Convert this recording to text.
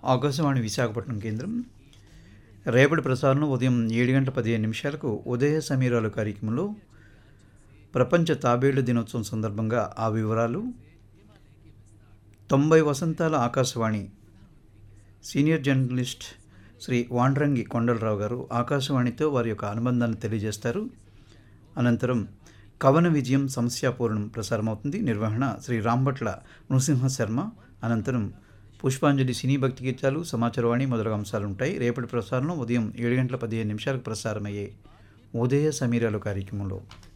ఆకాశవాణి విశాఖపట్నం కేంద్రం రేపటి ప్రసారంలో ఉదయం ఏడు గంటల పదిహేను నిమిషాలకు ఉదయ సమీరాలు కార్యక్రమంలో ప్రపంచ తాబేళ్ల దినోత్సవం సందర్భంగా ఆ వివరాలు తొంభై వసంతాల ఆకాశవాణి సీనియర్ జర్నలిస్ట్ శ్రీ వాండ్రంగి కొండలరావు గారు ఆకాశవాణితో వారి యొక్క అనుబంధాన్ని తెలియజేస్తారు అనంతరం కవన విజయం సమస్యాపూర్ణం ప్రసారమవుతుంది నిర్వహణ శ్రీ రాంభట్ల నృసింహ శర్మ అనంతరం పుష్పాంజలి సినీ భక్తి గీతాలు సమాచారవాణి మొదలగు అంశాలు ఉంటాయి రేపటి ప్రసారంలో ఉదయం ఏడు గంటల పదిహేను నిమిషాలకు ప్రసారమయ్యే ఉదయ సమీరాలు కార్యక్రమంలో